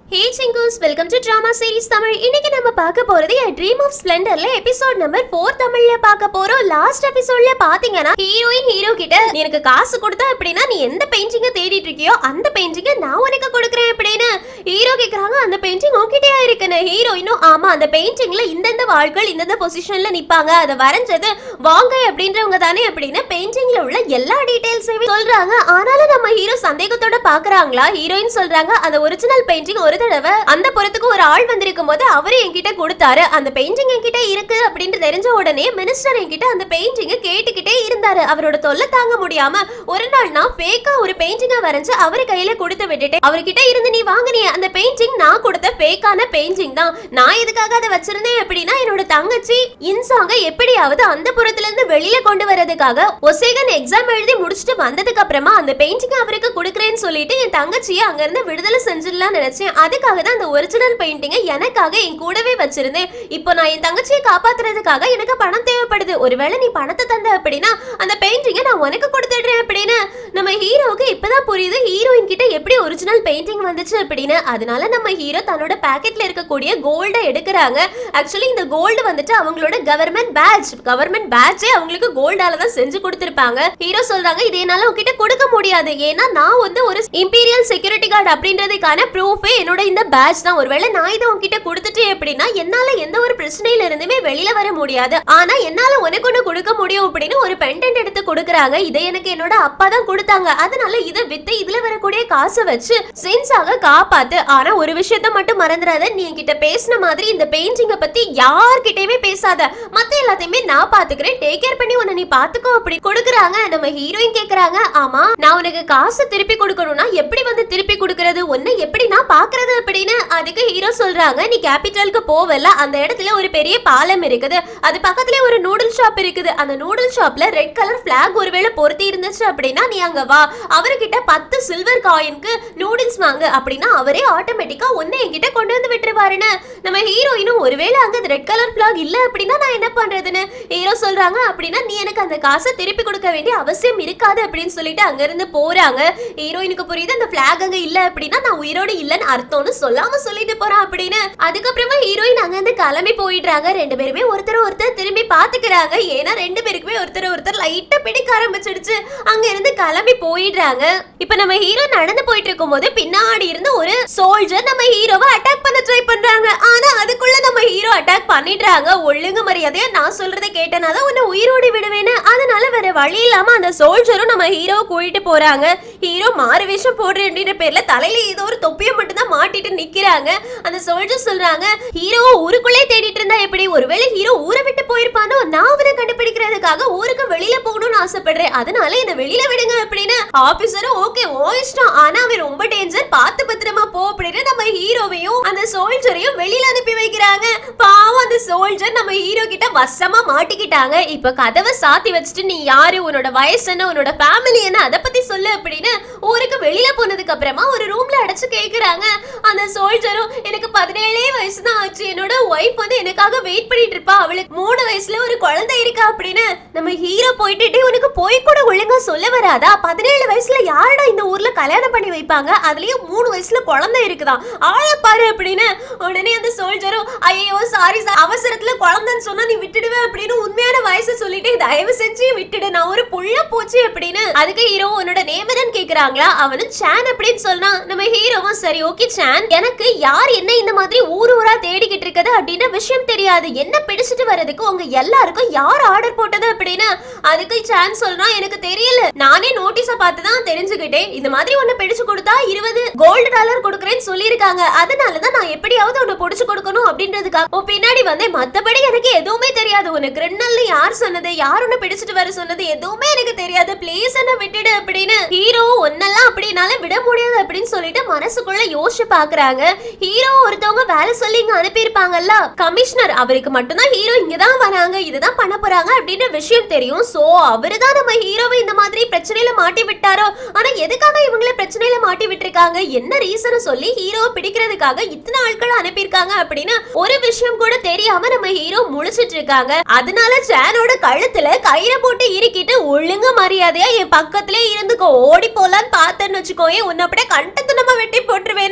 ஹே சிங்கூஸ் welcome to drama series Tamil இன்னைக்கு நம்ம பார்க்க போறது A ட்ரீம் ஆஃப் ஸ்ப்ளெண்டர்ல எபிசோட் நம்பர் 4 தமிழ்ல பார்க்க போறோம் லாஸ்ட் எபிசோட்ல பாத்தீங்கன்னா ஹீரோயின் ஹீரோ கிட்ட நீ எனக்கு காசு கொடுத்தா அப்படின்னா நீ எந்த பெயிண்டிங்க தேடிட்டு இருக்கியோ அந்த பெயிண்டிங்க நான் உனக்கு கொடுக்குறேன் அப்படின்னு ஹீரோ கேக்குறாங்க அந்த பெயிண்டிங் உன்கிட்டயா இருக்குன்னு ஹீரோயினும் ஆமா அந்த பெயிண்டிங்ல இந்தந்த வாள்கள் இந்தந்த பொசிஷன்ல நிப்பாங்க அதை வரைஞ்சது வாங்க அப்படின்றவங்க தானே அப்படின்னு பெயிண்டிங்ல உள்ள எல்லா டீடைல்ஸையும் சொல்றாங்க ஆனாலும் நம்ம ஹீரோ சந்தேகத்தோட பாக்குறாங்களா ஹீரோயின் சொல்றாங்க அந்த ஒரிஜினல் பெயிண்டிங் ஒரு தடவை அந்த புறத்துக்கு ஒரு ஆள் வந்திருக்கும் போது அவரு என்கிட்ட கொடுத்தாரு அந்த பெயிண்டிங் என்கிட்ட இருக்கு அப்படின்னு தெரிஞ்ச உடனே மினிஸ்டர் என்கிட்ட அந்த பெயிண்டிங்க கேட்டுக்கிட்டே இருந்தாரு அவரோட தொல்லை தாங்க முடியாம ஒரு நாள் நான் ஃபேக்கா ஒரு பெயிண்டிங்க வரைஞ்சு அவர் கையில கொடுத்து விட்டுட்டேன் அவர்கிட்ட இருந்து நீ வாங்கினிய அந்த பெயிண்டிங் நான் கொடுத்த ஃபேக்கான பெயிண்டிங் தான் நான் எதுக்காக அதை வச்சிருந்தேன் அப்படின்னா என்னோட தங்கச்சி இன்சாங்க எப்படியாவது அந்த புறத்துல இருந்து வெளியில கொண்டு வரதுக்காக ஒசேகன் எக்ஸாம் எழுதி முடிச்சுட்டு வந்ததுக்கு அப்புறமா அந்த பெயிண்டிங் அவருக்கு கொடுக்குறேன்னு சொல்லிட்டு என் தங்கச்சியை அங்க இருந்து விடுதலை செஞ்சிடலாம் நினைச்சேன் அதுக்காக தான் அந்த ஒரிஜினல் பெயிண்டிங்கை எனக்காக என் கூடவே வச்சிருந்தேன் இப்போ நான் என் தங்கச்சியை காப்பாத்துறதுக்காக எனக்கு பணம் தேவைப்படுது ஒருவேளை நீ பணத்தை தந்த அப்படின்னா அந்த பெயிண்டிங்கை நான் உனக்கு கொடுத்துடுறேன் அப்படின்னு நம்ம ஹீரோவுக்கு இப்பதான் புரியுது ஹீரோயின் கிட்ட எப்படி ஒரிஜினல் பெயிண்டிங் வந்துச்சு அப்படின்னு அதனால நம்ம ஹீரோ தன்னோட பாக்கெட்ல இருக்கக்கூடிய கோல்டை எடுக்கிறாங்க ஆக்சுவலி இந்த கோல்டு வந்துட்டு அவங்களோட கவர்மெண்ட் பேட்ச் கவர்மெண்ட் பேட்சே அவங்களுக்கு கோல்டால தான் செஞ்சு கொடுத்திருப்பாங்க ஹீரோ சொல்றாங்க இது என்னால உங்ககிட்ட கொடுக்க முடியாது ஏன்னா நான் வந்து ஒரு இம்பீரியல் செக்யூரிட்டி கார்டு அப்படின்றதுக்கான ப்ரூஃபே என்னோட இந்த பேட்ச் தான் ஒருவேளை நான் இதை உங்ககிட்ட கொடுத்துட்டேன் அப்படின்னா என்னால எந்த ஒரு பிரச்சனையில இருந்துமே வெளியில வர முடியாது ஆனா என்னால உனக்கு ஒண்ணு கொடுக்க முடியும் அப்படின்னு ஒரு பெண்டன்ட் எடுத்து கொடுக்குறாங்க இதை எனக்கு என்னோட அப்பா தான் கொடுத்தாங்க அதனால இதை வித்து இதுல வரக்கூடிய காசை வச்சு சென்ஸாக காப்பாத்து ஆனா ஒரு விஷயத்த மட்டும் மறந்துடாத நீ என்கிட்ட பேசின மாதிரி இந்த பெயிண்டிங்க பத்தி யார்கிட்டயுமே பேசாத மத்த எல்லாத்தையுமே நான் பாத்துக்கிறேன் டேக் கேர் பண்ணி உன்னை நீ பாத்துக்கோ அப்படி கொடுக்குறாங்க நம்ம ஹீரோயின் கேக்குறாங்க ஆமா நான் உனக்கு காசு திருப்பி கொடுக்கணும்னா எப்படி வந்து திருப்பி கொடுக்கறது உன்னை எப்படி நான் பாக்குறது அப்படின்னு அதுக்கு ஹீரோ சொல்றாங்க நீ கேபிட்டலுக்கு போவல அந்த இடத்துல ஒரு பெரிய பாலம் இருக்குது அது பக்கத்துல ஒரு நூடுல் ஷாப் இருக்குது அந்த நூடுல் ஷாப்ல ரெட் கலர் பிளாக் ஒருவேளை பொருத்தி இருந்துச்சு அப்படின்னா நீ அங்க வா அவர்கிட்ட பத்து சில்வர் காயினுக்கு நூடுல்ஸ் வாங்கு அப்படின்னா அவரே ஆட்டோமேட்டிக்கா ஒன்னு என்கிட்ட கொண்டு வந்து விட்டுருவாருன்னு நம்ம ஹீரோயினும் ஒருவேளை அங்க ரெட் கலர் பிளாக் இல்ல அப்படின்னா நான் என்ன பண்றதுன்னு ஹீரோ சொல்றாங்க அப்படின்னா நீ எனக்கு அந்த காசை திருப்பி கொடுக்க வேண்டிய அவசியம் இருக்காது அப்படின்னு சொல்லிட்டு அங்க இருந்து போறாங்க ஹீரோயினுக்கு புரியுது அந்த பிளாக் அங்க இல்ல அப்படின்னா நான் உயிரோட இல்லன்னு அர்த்தம்னு சொல்லாம சொல்லிட்டு போறான் அப்படின்னு அதுக்கப்புறமா ஹீரோயின் அங்க இருந்து கிளம்பி போயிடுறாங்க ரெண்டு பேருமே ஒருத்தர் ஒருத்தர் திரும்பி பாத்துக்கிறாங்க ஏன்னா ரெண்டு பேருக்குமே ஒருத்தர் ஒருத்தர் லைட்டா பிடிக்க ஆரம்பிச்சிடுச்சு அங்க இருந்து கிளம்பி போயிடுறாங்க இப்ப நம்ம ஹீரோ நடந்து போயிட்டு இருக்கும்போது பின்னாடி இருந்து ஒரு சோல்ஜர் நம்ம ஹீரோவை அட்டாக் பண்ண ட்ரை பண்றாங்க ஆனா அதுக்குள்ள நம்ம ஹீரோ அட்டாக் பண்ணிடுறாங்க ஒழுங்கு மரியாதையா நான் சொல்றதை கேட்டனாதான் உன்னை உயிரோடு விடுவேன்னு அதனால வேற வழி இல்லாம அந்த சோல்ஜரும் நம்ம ஹீரோவை கூட்டிட்டு போறாங்க ஹீரோ மாறு வேஷம் போடுறேன்ற பேர்ல தலையில ஏதோ ஒரு தொப்பியை மட்டும் தான் மாட்டிட்டு நிக்கிறாங்க அந்த சோல்ஜர் சொல்றாங்க ஹீரோ ஊருக்குள்ளே தேடிட்டு இருந்தா எப்படி ஒருவேளை ஹீரோ ஊரை விட்டு போயிருப்பானோ நான் அவனை கண்டுபிடிக்கிறதுக்காக ஊருக்கு வெளியில போகணும்னு ஆசைப்படுறேன் அதனால என்ன வெளியில விடுங்க அப்படின்னு ஆபீசரும் ஓகே ஓ இஷ்டம் ஆனா அவன் ரொம்ப டேஞ்சர் பார்த்து பத்திரமா போ அப்படின்னு நம்ம ஹீரோவையும் அந்த சோல்ஜரையும் வெளியில அனுப்பி வைக்கிறாங்க பாவம் அந்த சோல்ஜர் நம்ம ஹீரோ கிட்ட வசமா மாட்டிக்கிட்டாங்க இப்ப கதவை சாத்தி வச்சுட்டு நீ யாரு உன்னோட வயசு என்ன உன்னோட ஃபேமிலி என்ன அதை பத்தி சொல்லு அப்படின்னு ஊருக்கு வெளியில போனதுக்கு அப்புறமா ஒரு ரூம்ல அடைச்சு கேக்குறாங்க அந்த சோல்ஜரும் எனக்கு பதினேழே வயசு தான் ஆச்சு என்னோட ஒய்ஃப் வந்து எனக்காக வெயிட் பண்ணிட்டு இருப்பா அவளுக்கு மூணு வயசுல ஒரு குழந்தை இருக்கா அப்படின்னு நம்ம ஹீரோ போயிட்டு "டேய், உனக்கு போய் கூட ஒழுங்கா சொல்ல வராதா பதினேழு வயசுல யாரடா இந்த ஊர்ல கல்யாணம் பண்ணி வைப்பாங்க அதுலயும் மூணு வயசுல குழந்தை இருக்குதா ஆள பாரு அப்படின்னு உடனே அந்த சோல்ஜரும் ஐயோ சாரி சார் அவசரத்துல குழந்தைன்னு சொன்னா நீ விட்டுடுவே அப்படின்னு உண்மையான வயசை சொல்லிட்டு தயவு செஞ்சு விட்டுடு நான் ஒரு புள்ள போச்சு அப்படின்னு அதுக்கு ஹீரோ உன்னோட நேம் என்னன்னு கேக்குறாங்களா அவனும் சான் அப்படின்னு சொன்னான் நம்ம ஹீரோவும் சரி ஓகே சான் எனக்கு யார் என்ன இந்த மாதிரி ஊர் ஊரா தேடிக்கிட்டு இருக்குது அப்படின்னு விஷயம் தெரியாது என்ன பிடிச்சிட்டு வர்றதுக்கு உங்க எல்லாருக்கும் யார் ஆர்டர் போட்டது அப்படின்னு அதுக்கு சான் சொல்றான் எனக்கு தெரியல நானே நோட்டீஸ பார்த்து தான் தெரிஞ்சுக்கிட்டேன் இந்த மாதிரி ஒன்னு பிடிச்சு கொடுத்தா இருபது கோல்டு டாலர் கொடுக்குறேன்னு சொல்லியிருக்காங்க அதனால தான் நான் எப்படியாவது ஒன்னு பிடிச்சு கொடுக்கணும் அப்படின்றதுக்காக உன் பின்னாடி வந்தேன் மத்தபடி எனக்கு எதுவுமே தெரியாது உனக்கு கிரின்னல்ல யார் சொன்னது யார் உன்னை பிடிச்சிட்டு வர சொன்னது எதுவுமே எனக்கு தெரியாது ப்ளீஸ் என்ன விட்டுடு அப்படின்னு ஹீரோ ஒன்னெல்லாம் அப்படினால விட முடியாது அப்படின்னு சொல்லிட்டு மனசுக்குள்ள யோசிச்சு பாக்குறாங்க ஹீரோ ஒருத்தவங்க வேலை சொல்லி இங்க அனுப்பியிருப்பாங்கல்ல கமிஷனர் அவருக்கு மட்டும்தான் ஹீரோ இங்க தான் வராங்க இதுதான் பண்ண போறாங்க அப்படின்ற விஷயம் தெரியும் சோ அவரு தான் நம்ம ஹீரோவை இந்த மாதிரி பிரச்சனையில மாட்டி விட்டாரோ ஆனா எதுக்காக இவங்கள பிரச்சனையில மாட்டி விட்டுருக்காங்க என்ன ரீசன் சொல்லி ஹீரோவை பிடிக்கிறதுக்காக இத்தனை ஆட்கள் அனுப்பியிருக்காங்க அப்படின்னு ஒரு விஷயம் கூட தெரியாம நம்ம ஹீரோ முழிச்சிட்டு இருக்காங்க அதனால ஜானோட கழுத்துல கயிறை போட்டு இறுக்கிட்டு ஒழுங்கு மரியாதையா என் பக்கத்திலே இருந்துக்கோ ஓடி போலான்னு பார்த்தேன்னு வச்சுக்கோயே உன்னை அப்படியே கண்டத்து நம்ம வெட்டி போட்டுருவேன்னு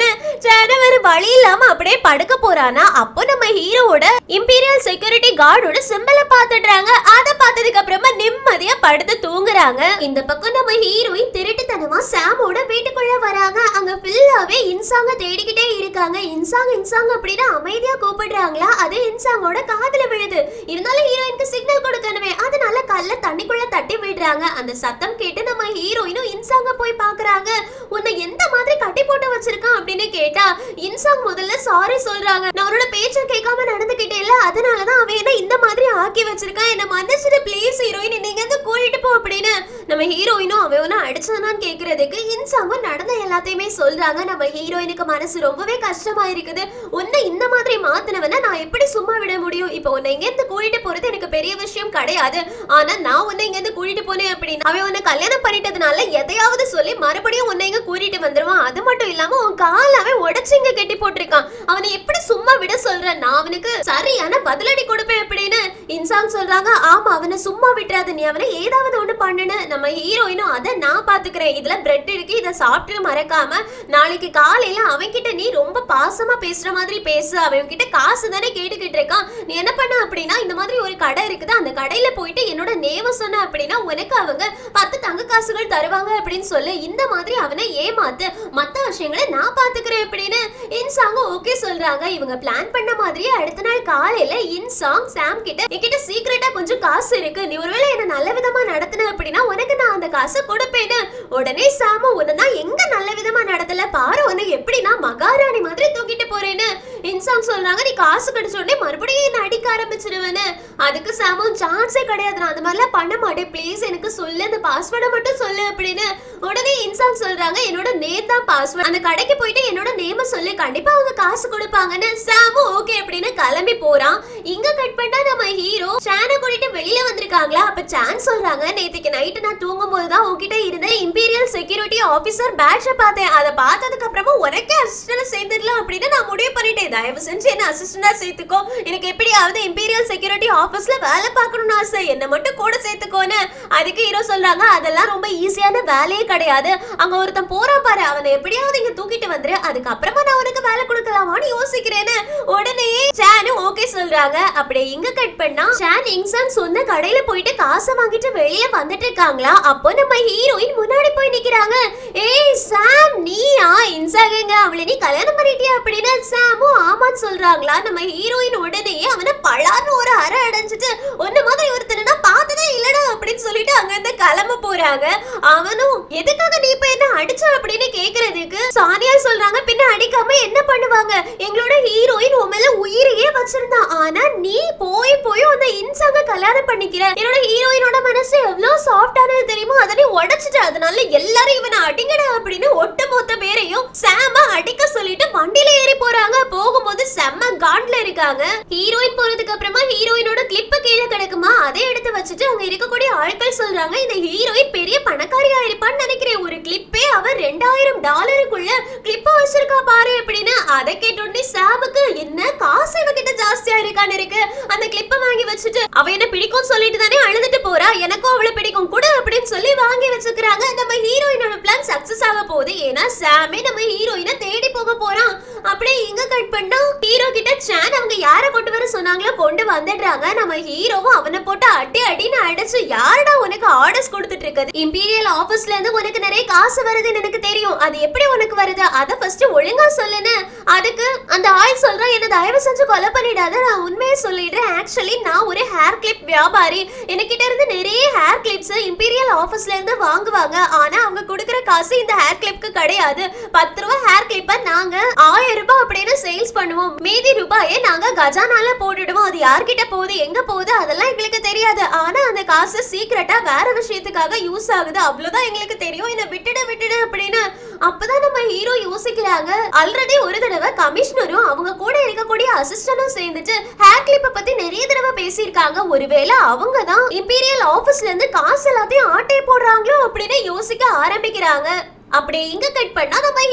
சேன வேற வழி இல்லாம அப்படியே படுக்க போறானா அப்போ நம்ம ஹீரோவோட இம்பீரியல் செக்யூரிட்டி கார்டோட சிம்பிளை பாத்துடுறாங்க அத பார்த்ததுக்கு அப்புறமா நிம்மதியா படுத்து தூங்குறாங்க இந்த பக்கம் நம்ம ஹீரோயின் திருட்டுத்தனமா சாமோட வீட்டுக்குள்ள வராங்க அங்க ஃபுல்லாவே இன்சாங்க தேடிக்கிட்டே இருக்காங்க இன்சாங் இன்சாங் அப்படின்னு அமைதியா கூப்பிடுறாங்களா அது இன்சாங்கோட காதுல விழுது இருந்தாலும் ஹீரோயினுக்கு சிக்னல் கொடுக்கணுமே அதனால கல்ல தண்ணிக்குள்ள தட்டி விடுறாங்க அந்த சத்தம் கேட்டு நம்ம ஹீரோயினும் இன்சாங்க போய் பாக்குறாங்க உன்னை எந்த மாதிரி கட்டி போட்டு வச்சிருக்கான் அப்படின்னு கேட்டா இன்சாங் முதல்ல சாரி சொல்றாங்க நான் உன்னோட பேச்ச கேட்காம நடந்துகிட்டேல அதனாலதான் அவன் என்ன இந்த மாதிரி ஆக்கி வச்சிருக்கான் என்ன மன்னிச்சிட்டு ப்ளீஸ் ஹீரோயின் நீங்க இருந்து கூட்டிட்டு போ அப்படின்னு நம்ம ஹீரோயினும் அவன் ஒன்னும் அடிச்சதான்னு கேக்குறதுக்கு இன்சாங்கும் நடந்த எல்லாத்தையுமே சொல்றாங்க நம்ம ஹீரோயினுக்கு மனசு ரொம்பவே கஷ்டமா இருக்குது உன்னை இந்த மாதிரி மாத்தினவன நான் எப்படி சும்மா விட முடியும் இப்போ உன்னை இங்க இருந்து கூட்டிட்டு போறது எனக்கு பெரிய விஷயம் கிடையாது ஆனா நான் உன்னை இங்க இருந்து கூட்டிட்டு போனேன் அப்படின்னு அவன் உன்னை கல்யாணம் பண்ணிட்டதுனால எதையாவது சொல்லி மறுபடியும் உன்னை இங்க கூட்டிட்டு வந்துருவான் அது மட்டும் இல்லாம உன் கால அவன் உடைச்சு இங்க கட்டி போட்டிருக்கான் அவனை எப்படி சும்மா விட சொல்ற நான் அவனுக்கு சரியான பதிலடி கொடுப்பேன் அப்படின்னு இன்சாங் சொல்றாங்க ஆமா அவனை சும்மா விட்டுறாத நீ அவனை ஏதாவது ஒண்ணு பண்ணுன நம்ம ஹீரோயினும் அதை நான் பாத்துக்கிறேன் இதுல பிரெட் இருக்கு இதை சாப்பிட்டு மறக்காம நாளைக்கு காலையில அவன் கிட்ட நீ ரொம்ப பாசமா பேசுற மாதிரி பேசு அவன் கிட்ட காசு தானே கேட்டுக்கிட்டு இருக்கான் நீ என்ன பண்ண அப்படின்னா இந்த மாதிரி ஒரு கடை இருக்குது அந்த கடையில போயிட்டு என்னோட நேம சொன்ன அப்படின்னா உனக்கு அவங்க பத்து தங்க காசுகள் தருவாங்க அப்படின்னு சொல்லு இந்த மாதிரி அவனை ஏமாத்து மத்த விஷயங்களை நான் பாத்துக்கிறேன் அப்படின்னு இன்சாங்க ஓகே சொல்றாங்க இவங்க பிளான் பண்ண மாதிரியே அடுத்த நாள் காலையில இன்சாங் சாம் கிட்ட என்கிட்ட சீக்கிரட்டா கொஞ்சம் காசு இருக்கு நீ ஒருவேளை என்ன நல்ல விதமா நடத்தின அப்படின்னா உனக்கு நான் அந்த காசை கொடுப்பேன்னு உடனே சாம உன்னை நான் எங்க நல்ல விதமா நடத்தல பாரு உன்னை எப்படி நான் மகாராணி மாதிரி தூக்கிட்டு போறேன்னு இன்சாங் சொல்றாங்க நீ காசு கிடைச்ச உடனே மறுபடியும் என்ன அடிக்க ஆரம்பிச்சிருவேன்னு அதுக்கு சாமும் சான்ஸே கிடையாது நான் அந்த மாதிரிலாம் பண்ண மாட்டேன் ப்ளீஸ் எனக்கு சொல்லு அந்த பாஸ்வேர்டை மட்டும் சொல்லு அப்படின்னு உடனே இன்சாங் சொல்றாங்க என்னோட நேம் தான் பாஸ்வேர்ட் அந்த கடைக்கு போயிட்டு என்னோட நேம சொல்லு கண்டிப்பா அவங்க காசு கொடுப்பாங்கன்னு சாமு ஓகே அப்படின்னு கிளம்பி போறான் இங்க கட் பண்ணா நம்ம ஹீரோ சான கூட்டிட்டு வெளியில வந்திருக்காங்களா அப்ப சான் சொல்றாங்க நேத்துக்கு நைட்டு நான் தூங்கும் போது தான் உன்கிட்ட இருந்த இம்பீரியல் செக்யூரிட்டி ஆபீசர் பேட்ச பார்த்தேன் அதை பார்த்ததுக்கு அப்புறமா உனக்கே அசிஸ்டன்ட் சேர்ந்துடலாம் அப்படின்னு நான் முடிவு பண்ணிட்டேன் தயவு செஞ்சு என்ன அசிஸ்டண்டா சேர்த்துக்கோ எனக்கு எப்படியாவது இம்பீரியல் செக்யூரிட்டி ஆபீஸ்ல வேலை பார்க்கணும்னு ஆசை என்ன மட்டும் கூட சேர்த்துக்கோன்னு அதுக்கு ஹீரோ சொல்றாங்க அதெல்லாம் ரொம்ப ஈஸியான வேலையே கிடையாது அங்க ஒருத்தன் போறான் பாரு அவனை எப்படியாவது இங்க தூக்கிட்டு வந்துரு அதுக்கப்புறமா நான் உனக்கு வேலை கொடுக்கலாமான்னு யோசிக்கிறேன்னு உடனே சானு ஓகே சொல்றாங்க அப்படியே இங்க கட் பண்ணா சான் இங்சான் சொன்ன கடையில போயிட்டு காசை வாங்கிட்டு வெளியே வந்துட்டு இருக்காங்களா அப்போ நம்ம ஹீரோயின் முன்னாடி போய் நிக்கிறாங்க ஏய் சாம் நீயா இன்சாகங்க அவளை நீ கல்யாணம் பண்ணிட்டியா அப்படின்னு சாமும் ஆமான்னு சொல்றாங்களா நம்ம ஹீரோயின் உடனே அவனை பலார்னு ஒரு அரை அடைஞ்சிட்டு ஒன்னு மாதிரி ஒருத்தனை நான் பார்த்ததே இல்லடா அப்படின்னு சொல்லிட்டு அங்க இருந்து கிளம்ப போறாங்க அவனும் எதுக்காக நீ இப்ப என்ன அடிச்ச அப்படின்னு கேக்குறதுக்கு சானியா சொல்றாங்க பின்ன அடிக்காம என்ன பண்ணுவாங்க எங்களோட ஹீரோயின் உன் மேல உயிரையே வச்சிருந்தான் ஆனா நீ போய் போய் அந்த இன்சாங்க கல்யாணம் பண்ணிக்கிற என்னோட ஹீரோயினோட மனசு எவ்வளவு சாஃப்டானது தெரியுமா அதை நீ உடைச்சிட்ட அதனால எல்லாரும் இவனை அடிங்கடா அப்படின்னு ஒட்டு மொத்த பேரையும் சாம அடிக்க சொல்லிட்டு வண்டியில ஏறி போறாங்க போகும்போது செம்ம காண்ட்ல இருக்காங்க ஹீரோயின் போறதுக்கு அப்புறமா ஹீரோயினோட கிளிப்பு கீழே கிடக்குமா அதை எடுத்து வச்சுட்டு அங்க இருக்கக்கூடிய ஆட்கள் சொல்றாங்க இந்த ஹீரோயின் பெரிய பணக்காரியா இருப்பான்னு நினைக்கிறேன் ஒரு கிளிப்பே அவ ரெண்டாயிரம் டாலருக்குள்ள கிளிப்ப வச்சிருக்கா பாரு அப்படின்னு அதை கேட்டோடனே சாமுக்கு என்ன காசு இவகிட்ட ஜாஸ்தியா இருக்கான்னு இருக்கு அந்த கிளிப்ப வாங்கி வச்சுட்டு அவ என்ன பிடிக்கும் சொல்லிட்டு தானே அழுதுட்டு போறா எனக்கும் அவளை பிடிக்கும் கூட அப்படின்னு சொல்லி வாங்கி வச்சுக்கிறாங்க நம்ம ஹீரோயினோட பிளான் சக்சஸ் ஆக போகுது ஏன்னா சாமே நம்ம ஹீரோயினை தேடி போக போறான் அப்படியே இங்க கட் பண்ணா ஹீரோ கிட்ட சான் அவங்க யார கொண்டு வர சொன்னாங்களோ கொண்டு வந்துடுறாங்க நம்ம ஹீரோவும் அவனை போட்டு அடி அடின்னு அடிச்சு யாரடா உனக்கு ஆர்டர்ஸ் கொடுத்துட்டு இருக்குது இம்பீரியல் ஆபீஸ்ல இருந்து உனக்கு நிறைய காசு வருதுன்னு எனக்கு தெரியும் அது எப்படி உனக்கு வருது அத ஃபர்ஸ்ட் ஒழுங்கா சொல்லுன்னு அதுக்கு அந்த ஆள் சொல்றான் என்ன தயவு செஞ்சு கொலை பண்ணிடாத நான் உண்மையை சொல்லிடுறேன் ஆக்சுவலி நான் ஒரு ஹேர் கிளிப் வியாபாரி என்கிட்ட இருந்து நிறைய ஹேர் கிளிப்ஸ் இம்பீரியல் ஆபீஸ்ல இருந்து வாங்குவாங்க ஆனா அவங்க கொடுக்குற காசு இந்த ஹேர் கிளிப்க்கு கிடையாது பத்து ரூபா ஹேர் கிளிப்பை நாங்க ஆயிரம் ரூபாய் அப்படின்னு சேல்ஸ் பண்ணுவோம் மீதி ரூபாயை நாங்க கஜானால போட்டுடுவோம் அது யார்கிட்ட போகுது எங்க போகுது அதெல்லாம் எங்களுக்கு தெரியாது ஆனா அந்த காசு சீக்கிரட்டா வேற விஷயத்துக்காக யூஸ் ஆகுது அவ்வளவுதான் எங்களுக்கு தெரியும் என்ன விட்டுடு விட்டுடு அப்படின்னு அப்பதான் நம்ம ஹீரோ யோசிக்கிறாங்க ஆல்ரெடி ஒரு தடவை கமிஷனரும் அவங்க கூட இருக்கக்கூடிய அசிஸ்டனும் சேர்ந்துட்டு ஹேர் கிளிப்பை பத்தி நிறைய தடவை பேசியிருக்காங்க ஒருவேளை அவங்க தான் இம்பீரியல் ஆபீஸ்ல இருந்து காசு எல்லாத்தையும் ஆட்டை போடுறாங்களோ அப்படின்னு யோசிக்க ஆரம்பிக்கிறாங்க அப்படியே இங்க கட் பண்ணா நம்ம ஹீரோயினை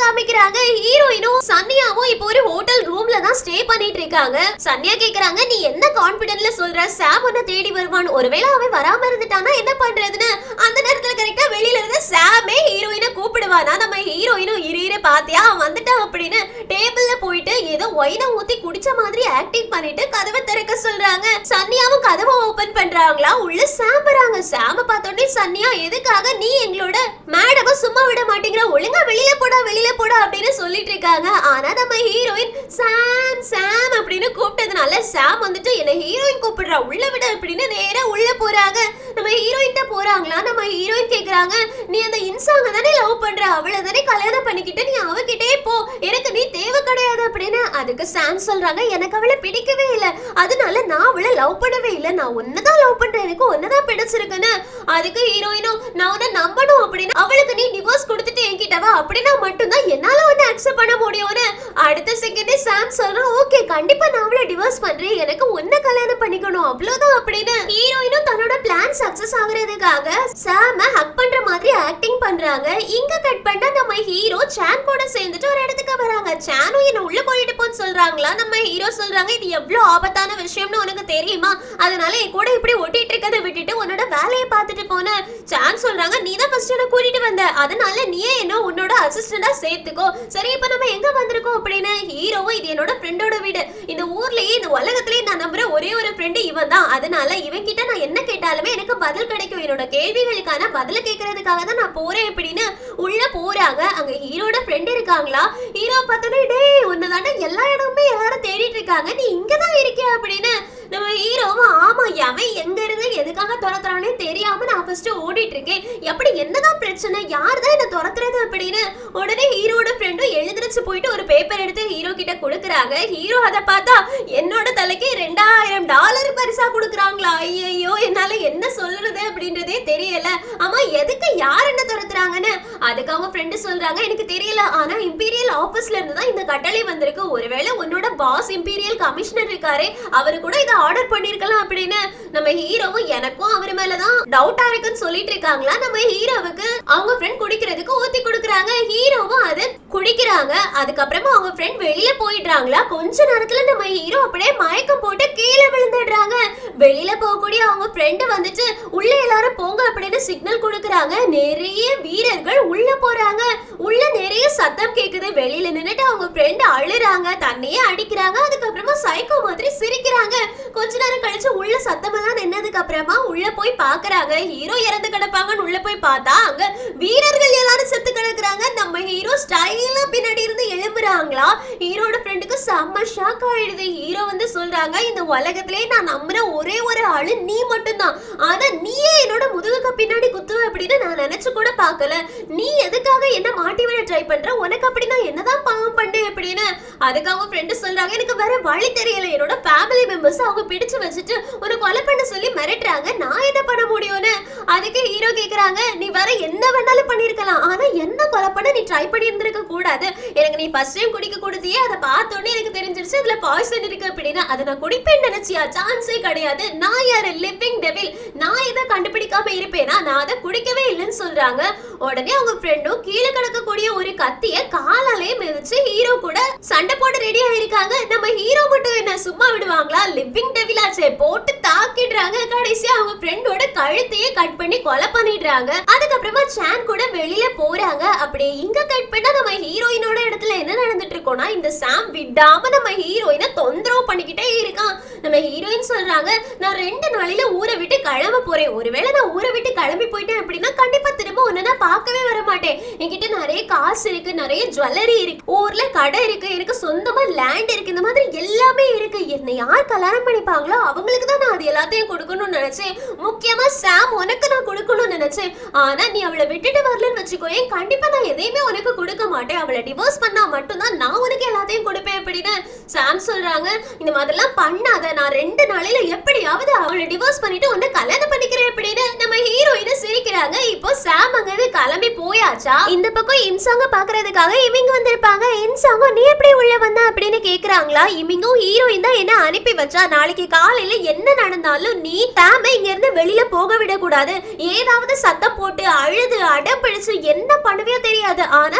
காமிக்கிறாங்க ஹீரோயினும் சன்னியாவும் இப்போ ஒரு ஹோட்டல் ரூம்ல தான் ஸ்டே பண்ணிட்டு இருக்காங்க சன்னியா கேக்குறாங்க நீ என்ன கான்பிடென்ட்ல சொல்ற சாம் உன்னை தேடி வருவான் ஒருவேளை அவன் வராம இருந்துட்டானா என்ன பண்றதுன்னு அந்த நேரத்துல கரெக்டா வெளியில இருந்து சாமே ஹீரோயினை கூப்பிடுவானா நம்ம ஹீரோயினும் இரு இரு பாத்தியா அவன் வந்துட்டான் அப்படின்னு டேபிள்ல போயிட்டு ஏதோ ஒயினை ஊத்தி குடிச்ச மாதிரி ஆக்டிங் பண்ணிட்டு கதவை திறக்க சொல்றாங்க சன்னியாவும் கதவை ஓபன் பண்றாங்களா உள்ள சாம் வராங்க சாம பார்த்தோன்னே சன்னியா எதுக்காக நீ எங்களோட மேடம சும்மா விட மாட்டேங்கிற ஒழுங்கா வெளியில போடா வெளியில போடா அப்படின்னு சொல்லிட்டு இருக்காங்க ஆனா நம்ம ஹீரோயின் சாம் சாம் அப்படின்னு கூப்பிட்டதுனால சாம் வந்துட்டு என்ன ஹீரோயின் கூப்பிடுறா உள்ள விட அப்படின்னு நேரா உள்ள போறாங்க நம்ம ஹீரோயின் போறாங்களா நம்ம ஹீரோயின் கேக்குறாங்க நீ அந்த இன்சாங்க தானே லவ் பண்ற அவளை தானே கல்யாணம் பண்ணிக்கிட்டு நீ அவகிட்டே போ எனக்கு நீ தேவை கிடையாது அப்படின்னு அதுக்கு சாம் சொல்றாங்க எனக்கு அவளை பிடிக்கவே இல்ல அதனால நான் அவளை லவ் பண்ணவே இல்ல நான் ஒன்னதான் லவ் பண்றேன் எனக்கு ஒன்னதான் பிடிச்சிருக்குன்னு அதுக்கு ஹீரோயினும் நான் உன்னை நம்பணும் அப்படின்னு அவளுக்கு நீ டிவோர்ஸ் கொடுத்துட்டு என்கிட்ட வா அப்படின்னா மட்டும்தான் என்னால உன்னை அக்செப்ட் பண்ண முடியும்னு அடுத்த செகண்டே சாம் சொல்றான் ஓகே கண்டிப்பா நான் அவளை டிவோர்ஸ் பண்றேன் எனக்கு உன்னை கல்யாணம் பண்ணிக்கணும் அவ்வளவுதான் அப்படின்னு ஹீரோயினும் தன்னோட பிளான் சக்சஸ் ஆகுறதுக்காக சாம ஹக் பண்ற மாதிரி ஆக்டிங் பண்றாங்க இங்க கட் பண்ணா நம்ம ஹீரோ சான் கூட சேர்ந்துட்டு ஒரு இடத்துக்கு வராங்க சானும் என்ன உள்ள போயிட்டு போன்னு சொல்றாங்களா நம்ம ஹீரோ சொல்றாங்க இது எவ்வளவு ஆபத்தான விஷயம்னு உனக்கு தெரியுமா அதனால என் கூட இப்படி ஒட்டிட்டு இருக்கதை விட்டுட்டு உன்னோட வேலையை பார்த்துட்டு போன சான் சொல்றாங்க நீ தான் ஃபர்ஸ்ட் என்ன கூட்டிட்டு வந்த அதனால நீயே என்ன உன்னோட அசிஸ்டண்டா சேர்த்துக்கோ சரி இப்போ நம்ம எங்க வந்திருக்கோம் அப்படின்னு ஹீரோவும் இது என்னோட ஃப்ரெண்டோட வீடு இந்த ஊர்லயே இந்த உலகத்திலேயே நான் நம்புற ஒரே ஒரு ஃப்ரெண்டு இவன் தான் அதனால இவன் கிட்ட நான் என்ன கேட்டாலுமே எனக்கு பதில் கிடைக்கும் என்னோட கேள்விகளுக்கான பதில கேட்கறதுக்காக தான் நான் போறேன் அப்படின்னு உள்ள போறாங்க அங்க ஹீரோட ஃப்ரெண்ட் இருக்காங்களா ஹீரோ பார்த்தோன்னே டேய் உன்னதாண்ட எல்லா இடமுமே எல்லாரும் தேடிட்டு இருக்காங்க நீ இங்க தான் இருக்கியா அப்படின்னு நம்ம ஹீரோவும் ஆமா அவன் எங்க இருந்து எதுக்காக துரத்துறானே தெரியாம நான் ஃபர்ஸ்ட் ஓடிட்டு இருக்கேன் எப்படி என்னதான் பிரச்சனை யார் தான் என்ன துரத்துறது அப்படின்னு உடனே ஹீரோட ஃப்ரெண்டும் எழுந்திருச்சு போயிட்டு ஒரு பேப்பர் எடுத்து ஹீரோ கிட்ட கொடுக்குறாங்க ஹீரோ அதை பார்த்தா என்னோட தலைக்கு ரெண்டாயிரம் டாலர் பரிசா கொடுக்குறாங்களா ஐயோ என்னால என்ன சொல்றது அப்படின்றதே தெரியல ஆமா எதுக்கு யார் என்ன துரத்துறாங்கன்னு அதுக்கு அவங்க ஃப்ரெண்டு சொல்றாங்க எனக்கு தெரியல ஆனா இம்பீரியல் ஆபீஸ்ல இருந்து தான் இந்த கட்டளை வந்திருக்கு ஒருவேளை உன்னோட பாஸ் இம்பீரியல் கமிஷனர் இருக்காரே அவரு கூட இதை ஆர்டர் பண்ணிருக்கலாம் அப்படின்னு நம்ம ஹீரோவும் எனக்கும் அவர் மேலதான் டவுட்டா இருக்குன்னு சொல்லிட்டு இருக்காங்களா நம்ம ஹீரோவுக்கு அவங்க ஃப்ரெண்ட் குடிக்கிறதுக்கு ஊத்தி கொடுக்குறாங்க ஹீரோவும் அதை குடிக்கிறாங்க அதுக்கப்புறமா அவங்க ஃப்ரெண்ட் வெளியில போயிடுறாங்களா கொஞ்ச நேரத்துல நம்ம ஹீரோ அப்படியே மயக்கம் போட்டு கீழே விழுந்துடுறாங்க வெளியில போகக்கூடிய அவங்க ஃப்ரெண்டு வந்துட்டு உள்ள எல்லாரும் போங்க அப்படின்னு சிக்னல் கொடுக்குறாங்க நிறைய வீரர்கள் உள்ள போறாங்க உள்ள நிறைய சத்தம் கேக்குது வெளியில நின்னுட்டு அவங்க ஃப்ரெண்ட் அழுறாங்க தண்ணியே அடிக்கிறாங்க அதுக்கப்புறமா சைக்கோ மாதிரி சிரிக்கிறாங்க கொஞ்ச நேரம் கழிச்சு உள்ள சத்தமெல்லாம் நின்னதுக்கு அப்புறமா உள்ள போய் பாக்குறாங்க ஹீரோ இறந்து கிடப்பாங்கன்னு உள்ள போய் பார்த்தா அங்க வீரர்கள் எல்லாரும் செத்து கிடக்குறாங்க நம்ம ஹீரோ ஸ்டைலா பின்னாடி இருந்து எழும்புறாங்களா ஹீரோட ஃப்ரெண்டுக்கு செம்ம ஷாக் ஆயிடுது ஹீரோ வந்து சொல்றாங்க இந்த உலகத்திலே நான் நம்புற ஒரே ஒரு ஆளு நீ மட்டும்தான் ஆனா நீயே என்னோட முதுகுக்கு பின்னாடி குத்துவ அப்படின்னு நான் நினைச்சு கூட பார்க்கல நீ எதுக்காக என்ன மாட்டி விட ட்ரை பண்ற உனக்கு அப்படி நான் என்னதான் பாவம் பண்ணேன் அப்படின்னு அதுக்கு அவங்க ஃப்ரெண்டு சொல்றாங்க எனக்கு வேற வழி தெரியல என்னோட ஃபேமிலி மெம்பர்ஸ் அவங்க பிடிச்சு வச்சுட்டு ஒரு கொலை பண்ண சொல்லி மிரட்டுறாங்க நான் என்ன பண்ண முடியும்னு அதுக்கு ஹீரோ கேக்குறாங்க நீ வேற என்ன வேணாலும் பண்ணிருக்கலாம் ஆனா என்ன கொலை பண்ண நீ ட்ரை பண்ணி இருந்திருக்க கூடாது எனக்கு நீ ஃபர்ஸ்ட் டைம் குடிக்க கொடுத்தியே அதை பார்த்தோன்னே எனக்கு தெரிஞ்சிருச்சு அதுல பாய்சன் இருக்கு அப்படின்னு அதை நான் குடிப்பேன்னு நினைச்சியா சான்ஸே கிடையாது நான் யாரு லிவிங் டெவில் நான் இதை கண்டுபிடிக்காம இருப்பேனா நான் அதை குடிக்கவே இல்லைன்னு சொல்றாங்க உடனே அவங்க ஃப்ரெண்டும் கீழே கிடக்கக்கூடிய ஒரு கத்திய காலாலே மிதிச்சு ஹீரோ கூட சண்டை போட ரெடி ஆயிருக்காங்க நம்ம ஹீரோ மட்டும் என்ன சும்மா விடுவாங்களா லிவிங் டெவிலாச்சே போட்டு தாக்கிடுறாங்க கடைசியா அவங்க ஃப்ரெண்டோட கழுத்தையே கட் பண்ணி கொலை பண்ணிடுறாங்க அதுக்கப்புறமா சான் கூட வெளியில போறாங்க அப்படியே இங்க கட் பண்ணா நம்ம ஹீரோயினோட இடத்துல என்ன நடந்துட்டு இருக்கோம்னா இந்த சாம் விடாம நம்ம ஹீரோயினை தொந்தரவு பண்ணிக்கிட்டே இருக்கான் நம்ம ஹீரோயின் சொல்றாங்க நான் ரெண்டு நாளையில ஊரை விட்டு கிளம்ப போறேன் ஒருவேளை நான் ஊரை விட்டு கிளம்பி போயிட்டேன் அப்படின்னா கண்டிப்பா திரும்ப உன்னை நான் பார்க்கவே வர மாட்டேன் என்கிட்ட நிறைய காசு இருக்கு நிறைய ஜுவல்லரி இருக்கு ஊர்ல கடை இருக்கு எனக்கு சொந்தமா லேண்ட் இருக்கு இந்த மாதிரி எல்லாமே இருக்கு என்னை யார் கல்யாணம் பண்ணிப்பாங்களோ அவங்களுக்கு தான் நான் அது எல்லாத்தையும் கொடுக்கணும்னு நினைச்சேன் முக்கியமா சாம் உனக்கு நான் கொடுக்கணும்னு நினைச்சேன் ஆனா நீ அவளை விட்டுட்டு வரலன்னு வச்சுக்கோயேன் கண்டிப்பா நான் எதையுமே உனக்கு கொடுக்க மாட்டேன் அவளை டிவோர்ஸ் பண்ணா மட்டும்தான் நான் உனக்கு எல்லாத்தையும் கொடுப்பேன் அப்படின்னு சாம் சொல்றாங்க இந்த மாதிரிலாம் பண்ணாத நான் ரெண்டு நாளையில எப்படியாவது அவளை டிவோர்ஸ் பண்ணிட்டு உன்னை கல்யாணம் பண்ணிக்கிறேன் அப்படின்னு நம்ம ஹீரோயினை சிரிக்கிறாங்க இப்போ சாம் அங்கிருந்து கிளம்பி போயாச்சா இந்த பக்கம் இம்சாங்க பாக்குறதுக்காக இவங்க வந்திருப்பாங்க இம்சாங்க நீ எப்படி உள்ள வந்த அப்படின்னு கேக்குறாங்களா இவங்கும் ஹீரோயின் தான் என்ன அனுப்பி வச்சா நாளைக்கு காலையில என்ன நடந்தாலும் நீ சாம இங்க இருந்து வெளியில போக விடக்கூடாது ஏதாவது சத்தம் போட்டு அழுது அடம் பிடிச்சு என்ன பண்ணுவியோ தெரியாது ஆனா சாம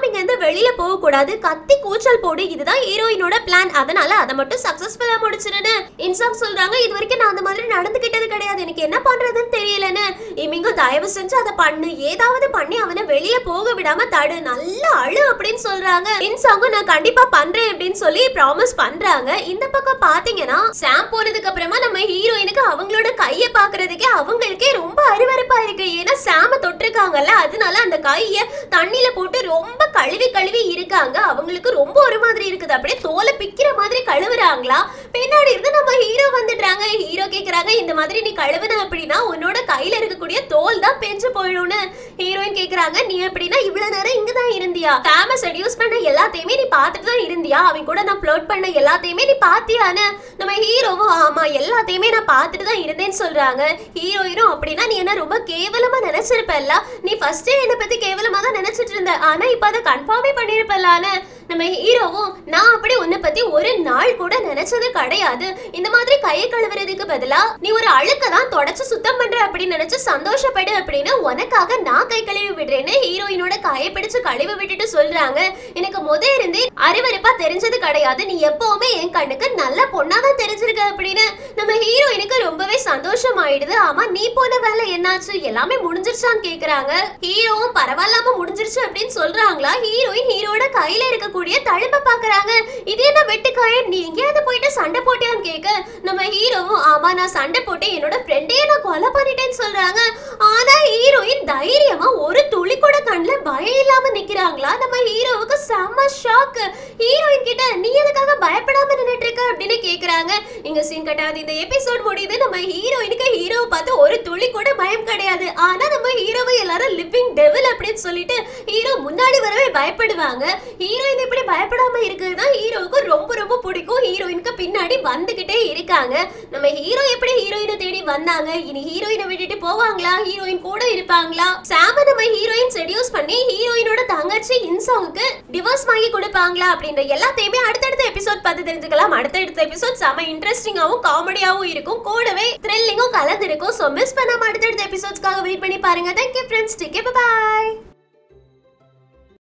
சாம் இங்க இருந்து வெளியில போக கூடாது கத்தி கூச்சல் போடு இதுதான் ஹீரோயினோட பிளான் அதனால அதை மட்டும் சக்சஸ்ஃபுல்லா முடிச்சிருன்னு இன்சாங் சொல்றாங்க இது வரைக்கும் நான் அந்த மாதிரி நடந்துகிட்டது கிடையாது எனக்கு என்ன பண்றதுன்னு தெரியலன்னு இமிங்கோ தயவு செஞ்சு அதை பண்ணு ஏதாவது பண்ணி அவனை வெளிய போக விடாம தடு நல்லா அழு அப்படின்னு சொல்றாங்க இன்சாங்கும் நான் கண்டிப்பா பண்றேன் அப்படின்னு சொல்லி ப்ராமிஸ் பண்றாங்க இந்த பக்கம் பாத்தீங்கன்னா சாம் போனதுக்கு அப்புறமா நம்ம ஹீரோயினுக்கு அவங்களோட கைய பாக்குறதுக்கே அவங்களுக்கே ரொம்ப அருவருப்பா இருக்கு ஏன்னா சாம தொட்டிருக்காங்கல்ல அதனால அந்த கைய தண்ணியில போட்டு ரொம்ப கழுவி கழுவி இருக்காங்க அவங்களுக்கு ரொம்ப ஒரு மாதிரி இருக்குது அப்படியே தோலை பிக்கிற மாதிரி கழுவுறாங்களா பின்னாடி இருந்து நம்ம ஹீரோ வந்துடுறாங்க ஹீரோ கேக்குறாங்க இந்த மாதிரி நீ கழுவுன அப்படின்னா உன்னோட கையில இருக்கக்கூடிய தோல் தான் பெஞ்சு போயிடும்னு ஹீரோயின் கேக்குறாங்க நீ எப்படின்னா இவ்வளவு நேரம் இங்க தான் இருந்தியா சாம செடியூஸ் பண்ண எல்லாத்தையுமே நீ பார்த்துட்டு தான் இருந்தியா அவன் கூட நான் ஃப்ளோட் பண்ண எல்லாத்தையுமே நீ பாத்தியான்னு நம்ம ஹீரோவும் ஆமா எல்லாத்தையுமே நான் பார்த்துட்டு தான் இருந்தேன்னு சொல்றாங்க ஹீரோயினும் அப்படின்னா நீ என்ன ரொம்ப கேவலமா நினைச்சிருப்பல்ல நீ ஃபர்ஸ்டே என்னை பத்தி கேவலமா தான் நினைச்சிட்டு இருந்த ஆனா இப்ப அதை கன்ஃபார்மே பண்ணிருப்பல்லான்னு நம்ம ஹீரோவும் நான் அப்படி உன்னை பத்தி ஒரு நாள் கூட நினைச்சது கிடையாது இந்த மாதிரி கையை கழுவுறதுக்கு பதிலா நீ ஒரு அழுக்க தான் தொடச்சு சுத்தம் பண்ற அப்படின்னு நினைச்சு சந்தோஷப்படு அப்படின்னு உனக்காக நான் கை கழுவி விடுறேன்னு ஹீரோயினோட கையை பிடிச்சு கழுவி விட்டுட்டு சொல்றாங்க எனக்கு முத இருந்தே அருவருப்பா தெரிஞ்சது கிடையாது நீ எப்பவுமே என் கண்ணுக்கு நல்ல பொண்ணா தான் தெரிஞ்சிருக்க அப்படின்னு நம்ம ஹீரோயினுக்கு ரொம்பவே சந்தோஷம் ஆயிடுது ஆமா நீ போன வேலை என்னாச்சு எல்லாமே முடிஞ்சிருச்சான்னு கேக்குறாங்க ஹீரோவும் பரவாயில்லாம முடிஞ்சிருச்சு அப்படின்னு சொல்றாங்களா ஹீரோயின் ஹீரோட கையில இருக்கக்கூடிய தழும்ப பாக்குறாங்க இது என்ன வெட்டுக்காய நீ எங்கேயாவது போயிட்டு சண்டை போட்டியான்னு கேட்க நம்ம ஹீரோவும் ஆமா நான் சண்டை போட்டேன் என்னோட ஃப்ரெண்டையே நான் கொலை பண்ணிட்டேன்னு சொல்றாங்க ஆனா ஹீரோயின் தைரியமா ஒரு துளி கூட கண்ணுல பயம் இல்லாம நிக்கிறாங்களா நம்ம ஹீரோவுக்கு செம்ம ஷாக் ஹீரோயின் கிட்ட நீ எதுக்காக பயப்படாம நின்னுட்டு இருக்க அப்படின்னு கேக்குறாங்க இங்க சீன் கட்டாது இந்த எபிசோட் முடியுது நம்ம ஹீரோயினுக்கு ஹீரோவை பார்த்து ஒரு துளி கூட பயம் கிடையாது ஆனா நம்ம ஹீரோவை எல்லாரும் லிவிங் டெவில் அப்படின்னு சொல்லிட்டு ஹீரோ முன்னாடி வரவே பயப்படுவாங்க ஹீரோயின் இப்படி பயப்படாம இருக்கிறது தான் ஹீரோவுக்கு ரொம்ப ரொம்ப பிடிக்கும் ஹீரோயினுக்கு பின்னாடி வந்துகிட்டே இருக்காங்க நம்ம ஹீரோ எப்படி ஹீரோயினை தேடி வந்தாங்க இனி ஹீரோயினை விட்டுட்டு போவாங்களா ஹீரோயின் கூட இருப்பாங்களா சாம நம்ம ஹீரோயின் செடியூஸ் பண்ணி ஹீரோயினோட தங்கச்சி இன்சாவுக்கு டிவோர்ஸ் வாங்கி கொடுப்பாங்களா அப்படின்ற எல்லாத்தையுமே அடுத்தடுத்த எபிசோட் பார்த்து தெரிஞ்சுக்கலாம் அடுத்தடுத்த எபிசோட் செம இன்ட்ரெஸ்டிங்காவும் காமெடியாவும் இருக்கும் கூடவே த்ரில்லிங்கும் கலந்து இருக்கும் ஸோ மிஸ் பண்ணாம அடுத்தடுத்த எபிசோட்ஸ்க்காக வெயிட் பண்ணி பாருங்க தேங்க்யூ ஃப்ரெண்ட்ஸ் டேக் பாய்